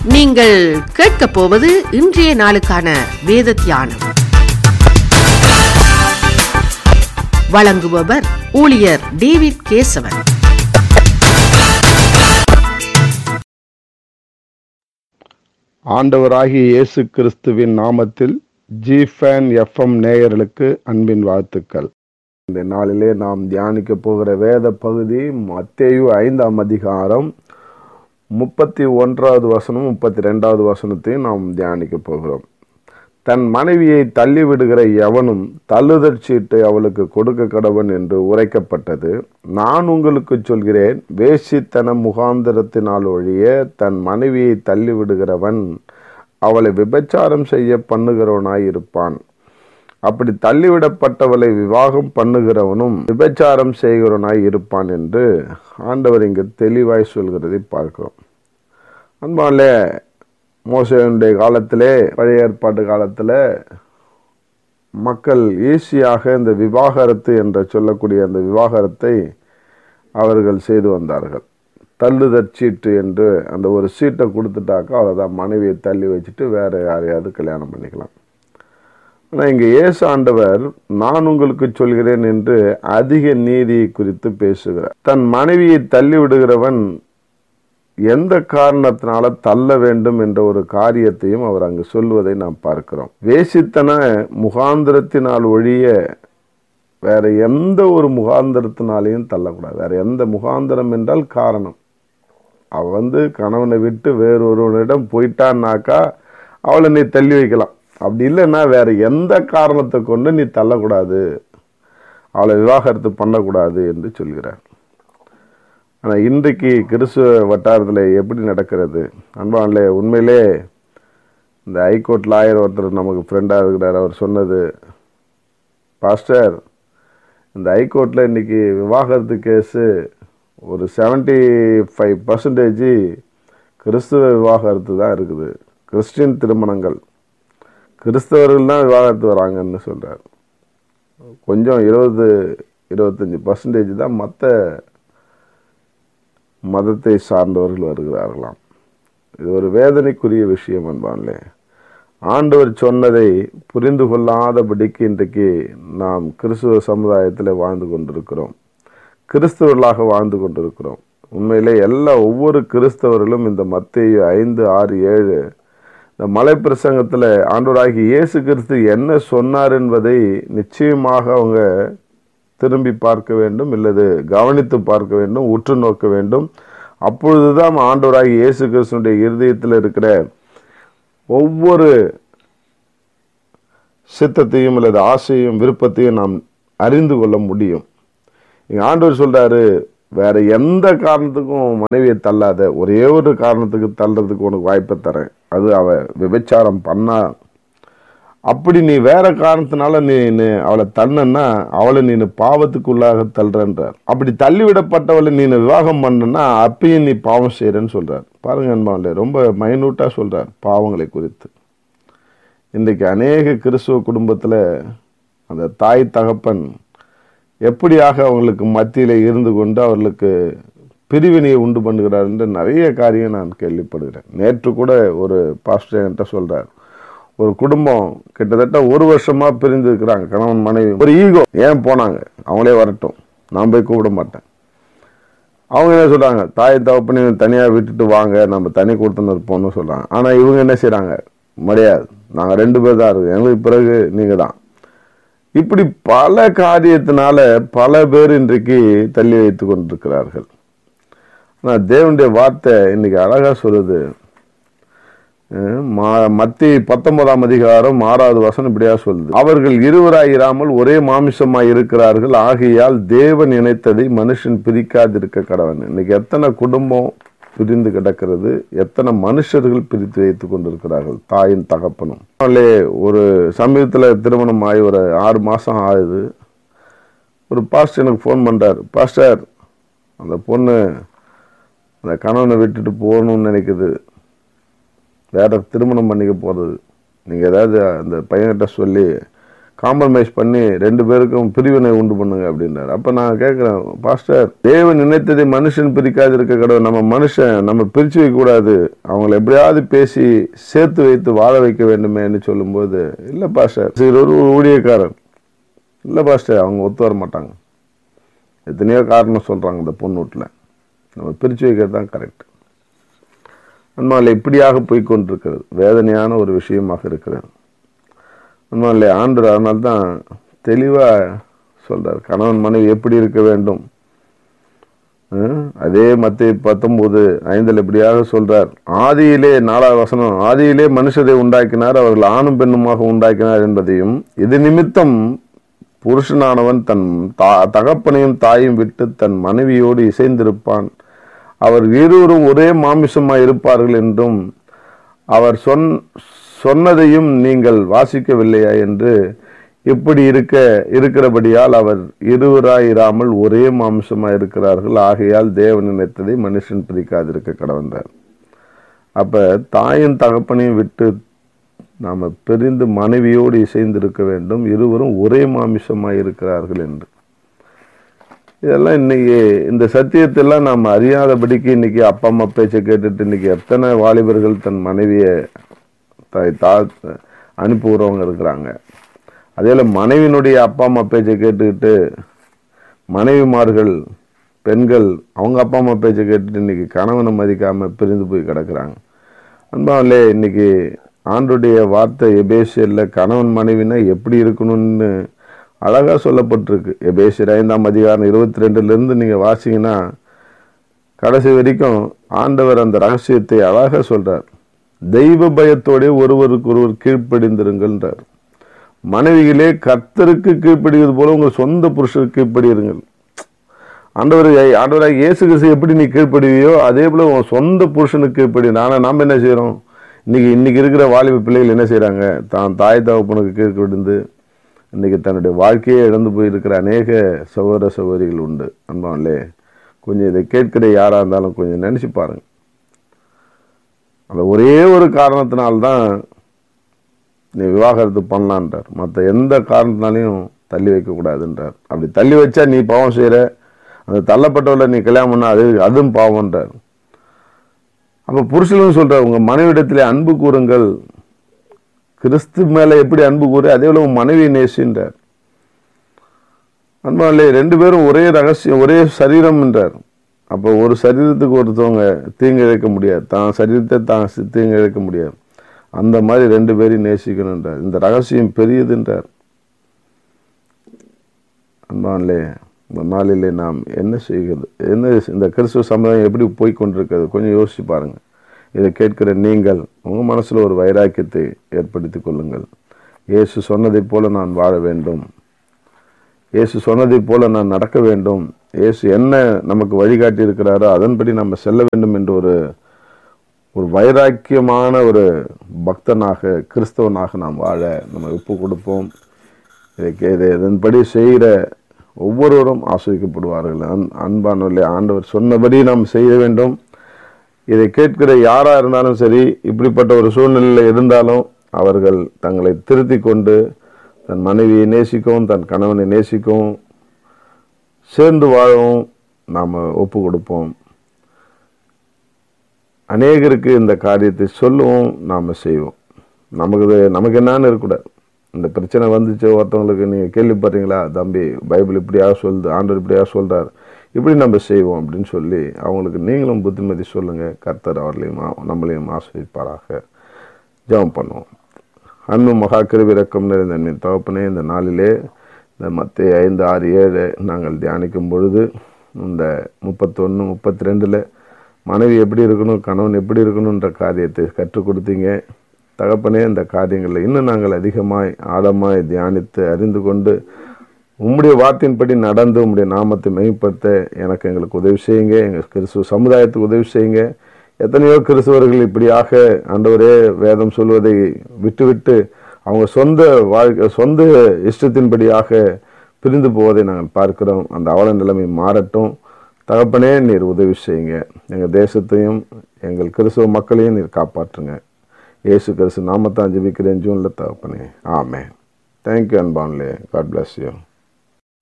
நீங்கள் கேட்கப் போவது இன்றைய நாளுக்கான வேத தியானம் வழங்குபவர் ஊழியர் டேவிட் கேசவன் ஆண்டவராகிய இயேசு கிறிஸ்துவின் நாமத்தில் ஜி ஃபேன் எஃப்எம் நேயர்களுக்கு அன்பின் வாழ்த்துக்கள் இந்த நாளிலே நாம் தியானிக்க போகிற வேத பகுதி மத்தேயு ஐந்தாம் அதிகாரம் முப்பத்தி ஒன்றாவது வசனம் முப்பத்தி ரெண்டாவது வசனத்தையும் நாம் தியானிக்க போகிறோம் தன் மனைவியை தள்ளிவிடுகிற எவனும் தள்ளுதற் சீட்டை அவளுக்கு கொடுக்க கடவன் என்று உரைக்கப்பட்டது நான் உங்களுக்கு சொல்கிறேன் வேசித்தன முகாந்திரத்தினால் ஒழிய தன் மனைவியை தள்ளிவிடுகிறவன் அவளை விபச்சாரம் செய்ய பண்ணுகிறவனாய் இருப்பான் அப்படி தள்ளிவிடப்பட்டவளை விவாகம் பண்ணுகிறவனும் விபச்சாரம் செய்கிறவனாய் இருப்பான் என்று ஆண்டவர் இங்கு தெளிவாய் சொல்கிறதை பார்க்கிறோம் அன்பாலே மோசனுடைய காலத்திலே பழைய ஏற்பாட்டு காலத்தில் மக்கள் ஈஸியாக இந்த விவாகரத்து என்று சொல்லக்கூடிய அந்த விவாகரத்தை அவர்கள் செய்து வந்தார்கள் தள்ளுதற் சீட்டு என்று அந்த ஒரு சீட்டை கொடுத்துட்டாக்கா அவ்வளோதான் மனைவியை தள்ளி வச்சுட்டு வேற யாரையாவது கல்யாணம் பண்ணிக்கலாம் ஆனால் இங்கே இயேசு ஆண்டவர் நான் உங்களுக்கு சொல்கிறேன் என்று அதிக நீதியை குறித்து பேசுகிறார் தன் மனைவியை தள்ளி விடுகிறவன் எந்த காரணத்தினால தள்ள வேண்டும் என்ற ஒரு காரியத்தையும் அவர் அங்கு சொல்வதை நாம் பார்க்கிறோம் வேசித்தன முகாந்திரத்தினால் ஒழிய வேற எந்த ஒரு முகாந்திரத்தினாலையும் தள்ளக்கூடாது வேற எந்த முகாந்திரம் என்றால் காரணம் அவ வந்து கணவனை விட்டு வேறொருவனிடம் போயிட்டான்னாக்கா அவளை நீ தள்ளி வைக்கலாம் அப்படி இல்லைன்னா வேற எந்த காரணத்தை கொண்டு நீ தள்ளக்கூடாது அவளை விவாகரத்து பண்ணக்கூடாது என்று சொல்கிறார் ஆனால் இன்றைக்கு கிறிஸ்துவ வட்டாரத்தில் எப்படி நடக்கிறது அன்பான்லே உண்மையிலே இந்த ஹைகோர்ட் லாயர் ஒருத்தர் நமக்கு ஃப்ரெண்டாக இருக்கிறார் அவர் சொன்னது பாஸ்டர் இந்த ஹைகோர்ட்டில் இன்றைக்கி விவாகரத்து கேஸு ஒரு செவன்ட்டி ஃபைவ் பர்சன்டேஜ் கிறிஸ்துவ விவாகரத்து தான் இருக்குது கிறிஸ்டின் திருமணங்கள் கிறிஸ்தவர்கள் தான் விவாகரத்து வராங்கன்னு சொல்கிறார் கொஞ்சம் இருபது இருபத்தஞ்சி பர்சன்டேஜ் தான் மற்ற மதத்தை சார்ந்தவர்கள் வருகிறார்களாம் இது ஒரு வேதனைக்குரிய விஷயம் என்பான்லே ஆண்டவர் சொன்னதை புரிந்து கொள்ளாதபடிக்கு இன்றைக்கு நாம் கிறிஸ்துவ சமுதாயத்தில் வாழ்ந்து கொண்டிருக்கிறோம் கிறிஸ்தவர்களாக வாழ்ந்து கொண்டிருக்கிறோம் உண்மையிலே எல்லா ஒவ்வொரு கிறிஸ்தவர்களும் இந்த மத்திய ஐந்து ஆறு ஏழு இந்த மலை பிரசங்கத்தில் ஆண்டவராகி இயேசு கிறிஸ்து என்ன சொன்னார் என்பதை நிச்சயமாக அவங்க திரும்பி பார்க்க வேண்டும் இல்லது கவனித்து பார்க்க வேண்டும் உற்று நோக்க வேண்டும் அப்பொழுதுதான் ஆண்டவராகி இயேசு கிறிஸ்துடைய இருதயத்தில் இருக்கிற ஒவ்வொரு சித்தத்தையும் அல்லது ஆசையும் விருப்பத்தையும் நாம் அறிந்து கொள்ள முடியும் இங்க ஆண்டவர் சொல்றாரு வேற எந்த காரணத்துக்கும் மனைவியை தள்ளாத ஒரே ஒரு காரணத்துக்கு தள்ளுறதுக்கு உனக்கு வாய்ப்பை தரேன் அது அவ விபச்சாரம் பண்ணா அப்படி நீ வேற காரணத்தினால நீ அவளை தள்ளனா அவளை நீ பாவத்துக்குள்ளாக தள்ளுறன்றார் அப்படி தள்ளிவிடப்பட்டவளை நீ விவாகம் பண்ணனா அப்பயும் நீ பாவம் செய்யறன்னு சொல்றார் பாருங்க அன்பான்ல ரொம்ப மைனூட்டா சொல்றார் பாவங்களை குறித்து இன்றைக்கு அநேக கிறிஸ்துவ குடும்பத்துல அந்த தாய் தகப்பன் எப்படியாக அவங்களுக்கு மத்தியில இருந்து கொண்டு அவர்களுக்கு பிரிவினையை உண்டு பண்ணுகிறார் என்று நிறைய காரியம் நான் கேள்விப்படுகிறேன் நேற்று கூட ஒரு பாஸ்டர் என்கிட்ட சொல்றார் ஒரு குடும்பம் கிட்டத்தட்ட ஒரு வருஷமா பிரிந்து இருக்கிறாங்க கணவன் மனைவி ஒரு ஈகோ ஏன் போனாங்க அவங்களே வரட்டும் நான் போய் கூப்பிட மாட்டேன் அவங்க என்ன சொல்றாங்க தாய் தகப்பனி தனியா விட்டுட்டு வாங்க நம்ம தனி கொடுத்துன்னு இருப்போம்னு சொல்றாங்க ஆனா இவங்க என்ன செய்யறாங்க முடியாது நாங்க ரெண்டு பேர் தான் இருக்கு எங்களுக்கு பிறகு நீங்க தான் இப்படி பல காரியத்தினால பல பேர் இன்றைக்கு தள்ளி வைத்து கொண்டிருக்கிறார்கள் ஆனால் தேவனுடைய வார்த்தை இன்னைக்கு அழகா சொல்லுது மத்தி பத்தொன்பதாம் அதிகாரம் ஆறாவது வசனம் இப்படியா சொல்லுது அவர்கள் இருவராய் இராமல் ஒரே மாமிசமாய் இருக்கிறார்கள் ஆகையால் தேவன் இணைத்ததை மனுஷன் பிரிக்காதிருக்க கடவன் இன்னைக்கு எத்தனை குடும்பம் பிரிந்து கிடக்கிறது எத்தனை மனுஷர்கள் பிரித்து வைத்துக் கொண்டிருக்கிறார்கள் தாயின் தகப்பனும் ஒரு சமீபத்தில் திருமணம் ஆகி ஒரு ஆறு மாசம் ஆகுது ஒரு பாஸ்டர் எனக்கு ஃபோன் பண்றார் பாஸ்டர் அந்த பொண்ணு அந்த கணவனை விட்டுட்டு போகணும்னு நினைக்குது வேற திருமணம் பண்ணிக்க போகிறது நீங்கள் ஏதாவது அந்த பையன்கிட்ட சொல்லி காம்ப்ரமைஸ் பண்ணி ரெண்டு பேருக்கும் பிரிவினை உண்டு பண்ணுங்க அப்படின்றார் அப்ப நான் கேட்கிறேன் பாஸ்டர் தேவன் நினைத்ததை மனுஷன் பிரிக்காது இருக்க கடவுள் நம்ம மனுஷன் நம்ம பிரிச்சு வைக்க கூடாது அவங்களை எப்படியாவது பேசி சேர்த்து வைத்து வாழ வைக்க வேண்டுமேன்னு சொல்லும்போது இல்ல பாஸ்டர் சரி ஒரு ஊழியக்காரர் இல்ல பாஸ்டர் அவங்க ஒத்து வர மாட்டாங்க எத்தனையோ காரணம் சொல்றாங்க இந்த பொண்ணு வீட்டுல நம்ம பிரிச்சு வைக்கிறது தான் கரெக்ட் அன்பால் இப்படியாக போய் கொண்டிருக்கிறது வேதனையான ஒரு விஷயமாக இருக்கிறது அன்பால் ஆண்டு அதனால தான் தெளிவாக சொல்றார் கணவன் மனைவி எப்படி இருக்க வேண்டும் ஹம், அதே மத்திய பத்தொன்பது ஐந்தில் இப்படியாக சொல்றார் ஆதியிலே நாலாவது வசனம் ஆதியிலே மனுஷரை உண்டாக்கினார் அவர்கள் ஆணும் பெண்ணுமாக உண்டாக்கினார் என்பதையும் இது நிமித்தம் புருஷனானவன் தன் தா தகப்பனையும் தாயும் விட்டு தன் மனைவியோடு இசைந்திருப்பான் அவர் இருவரும் ஒரே மாமிசமாய் இருப்பார்கள் என்றும் அவர் சொன் சொன்னதையும் நீங்கள் வாசிக்கவில்லையா என்று இப்படி இருக்க இருக்கிறபடியால் அவர் இருவராய் இராமல் ஒரே மாம்சமாய் இருக்கிறார்கள் ஆகையால் தேவன் நினைத்ததை மனுஷன் பிரிக்காதிருக்க கடவந்தார் அப்ப தாயும் தகப்பனையும் விட்டு நாம பிரிந்து மனைவியோடு இசைந்திருக்க வேண்டும் இருவரும் ஒரே மாமிசமாய் இருக்கிறார்கள் என்று இதெல்லாம் இன்னைக்கு இந்த சத்தியத்தெல்லாம் நாம் அறியாதபடிக்கு இன்னைக்கு அப்பா அம்மா பேச்சை கேட்டுட்டு இன்னைக்கு எத்தனை வாலிபர்கள் தன் மனைவியை தாய் தா அனுப்புகிறவங்க இருக்கிறாங்க அதே மனைவியினுடைய அப்பா அம்மா பேச்சை கேட்டுக்கிட்டு மனைவிமார்கள் பெண்கள் அவங்க அப்பா அம்மா பேச்சை கேட்டுட்டு இன்னைக்கு கணவனை மதிக்காம பிரிந்து போய் கிடக்குறாங்க அன்பாவிலே இன்னைக்கு ஆண்டுடைய வார்த்தை எபேசியர்ல கணவன் மனைவினா எப்படி இருக்கணும்னு அழகா சொல்லப்பட்டிருக்கு எபேசியர் ஐந்தாம் அதிகாரம் இருபத்தி ரெண்டுல இருந்து நீங்க வாசிங்கன்னா கடைசி வரைக்கும் ஆண்டவர் அந்த ரகசியத்தை அழகா சொல்றார் தெய்வ பயத்தோட ஒருவருக்கு ஒருவர் கீழ்ப்படிந்திருங்கள்ன்றார் மனைவிகளே கர்த்தருக்கு கீழ்ப்படிவது போல உங்கள் சொந்த புருஷருக்கு கீழ்ப்படியிருங்கள் ஆண்டவர் ஆண்டவராக இயேசு கிறிஸ்து எப்படி நீ கீழ்ப்படுவியோ அதே போல உன் சொந்த புருஷனுக்கு கீழ்ப்படி ஆனா நாம என்ன செய்றோம் இன்னைக்கு இன்னைக்கு இருக்கிற வாலிப பிள்ளைகள் என்ன செய்றாங்க தான் தாய் தகப்பனுக்கு கீழ்ப்படிந்து இன்னைக்கு தன்னுடைய வாழ்க்கையே இழந்து போயிருக்கிற அநேக சகோதர சகோதரிகள் உண்டு அன்பான்லே கொஞ்சம் இதை கேட்கிற யாரா இருந்தாலும் கொஞ்சம் நினைச்சு பாருங்க அந்த ஒரே ஒரு காரணத்தினால்தான் நீ விவாகரத்து பண்ணலான்றார் மற்ற எந்த காரணத்தினாலையும் தள்ளி வைக்க கூடாதுன்றார் அப்படி தள்ளி வச்சா நீ பாவம் செய்யற அந்த தள்ளப்பட்டவளை நீ கல்யாணம் பண்ணா அது அதுவும் பாவம்ன்றார் அப்ப புருஷனும் சொல்றார் உங்க மனைவிடத்திலே அன்பு கூறுங்கள் கிறிஸ்து மேல எப்படி அன்பு கூறு அதே போல உன் மனைவியை நேசின்றார் அன்பாலே ரெண்டு பேரும் ஒரே ரகசியம் ஒரே சரீரம் என்றார் அப்போ ஒரு சரீரத்துக்கு ஒருத்தவங்க தீங்கு இழைக்க முடியாது தான் சரீரத்தை தான் சி- தீங்கு இழைக்க முடியாது அந்த மாதிரி ரெண்டு பேரையும் நேசிக்கணுன்றார் இந்த ரகசியம் பெரியதுன்றார் அன்பான்லே இந்த நாளிலே நாம் என்ன செய்கிறது என்ன இந்த கிறிஸ்துவ சமுதாயம் எப்படி போய் கொண்டிருக்கிறது கொஞ்சம் யோசிச்சு பாருங்க இதை கேட்கிற நீங்கள் உங்க மனசுல ஒரு வைராக்கியத்தை ஏற்படுத்திக் கொள்ளுங்கள் இயேசு சொன்னதைப் போல நான் வாழ வேண்டும் இயேசு சொன்னதைப் போல நான் நடக்க வேண்டும் இயேசு என்ன நமக்கு வழிகாட்டி இருக்கிறாரோ அதன்படி நம்ம செல்ல வேண்டும் என்ற ஒரு ஒரு வைராக்கியமான ஒரு பக்தனாக கிறிஸ்தவனாக நாம் வாழ நம்ம ஒப்பு கொடுப்போம் இதை கே- இதை இதன்படி செய்கிற ஒவ்வொருவரும் ஆஸ்வதிக்கப்படுவார்கள் அன் அன்பானவர்களே ஆண்டவர் சொன்னபடி நாம் செய்ய வேண்டும் இதை கேட்கிற யாரா இருந்தாலும் சரி இப்படிப்பட்ட ஒரு சூழ்நிலையில் இருந்தாலும் அவர்கள் தங்களை திருத்திக் கொண்டு தன் மனைவியை நேசிக்கவும் தன் கணவனை நேசிக்கவும் சேர்ந்து வாழவும் நாம் ஒப்பு கொடுப்போம் அநேகருக்கு இந்த காரியத்தை சொல்லவும் நாம் செய்வோம் நமக்கு இது- நமக்கு என்னன்னு இருக்கக்கூடாது இந்த பிரச்சனை வந்துச்சு ஒருத்தவங்களுக்கு நீங்கள் கேள்விப்படுறீங்களா தம்பி பைபிள் இப்படியாக சொல்லுது ஆண்டவர் இப்படியாக சொல்றார் இப்படி நம்ம செய்வோம் அப்படின்னு சொல்லி அவங்களுக்கு நீங்களும் புத்திமதி சொல்லுங்க கர்த்தர் அவர்களையும் ஆ- நம்மளையும் ஆசிரிப்பாராக ஜெபம் பண்ணுவோம் அன்பு மகா கிருவிரக்கம் நிறைந்த என் தகப்பனே இந்த நாளிலே இந்த மத்திய ஐந்து ஆறு ஏழு நாங்கள் தியானிக்கும் பொழுது இந்த முப்பத்தொன்று முப்பத்தி ரெண்டில் மனைவி எப்படி இருக்கணும் கணவன் எப்படி இருக்கணுன்ற காரியத்தை கற்றுக் கொடுத்தீங்க தகப்பனே இந்த காரியங்களில் இன்னும் நாங்கள் அதிகமாய் ஆழமாய் தியானித்து அறிந்து கொண்டு உம்முடைய வார்த்தையின்படி நடந்து உம்முடைய நாமத்தை மேம்படுத்த எனக்கு எங்களுக்கு உதவி செய்யுங்க எங்கள் கிறிஸ்துவ சமுதாயத்துக்கு உதவி செய்யுங்க எத்தனையோ கிறிஸ்தவர்கள் இப்படியாக ஆண்டவரே வேதம் சொல்வதை விட்டுவிட்டு அவங்க சொந்த வாழ்க்கை சொந்த இஷ்டத்தின்படியாக பிரிந்து போவதை நாங்கள் பார்க்கிறோம் அந்த அவல நிலைமை மாறட்டும் தகப்பனே நீர் உதவி செய்யுங்க எங்கள் தேசத்தையும் எங்கள் கிறிஸ்தவ மக்களையும் நீர் காப்பாற்றுங்க இயேசு கிறிஸ்து நாமத்தான் ஜெபிக்கிறேன் ஜூனில் தகப்பனே ஆமென் தேங்க்யூ அன்பான்லே காட் bless யூ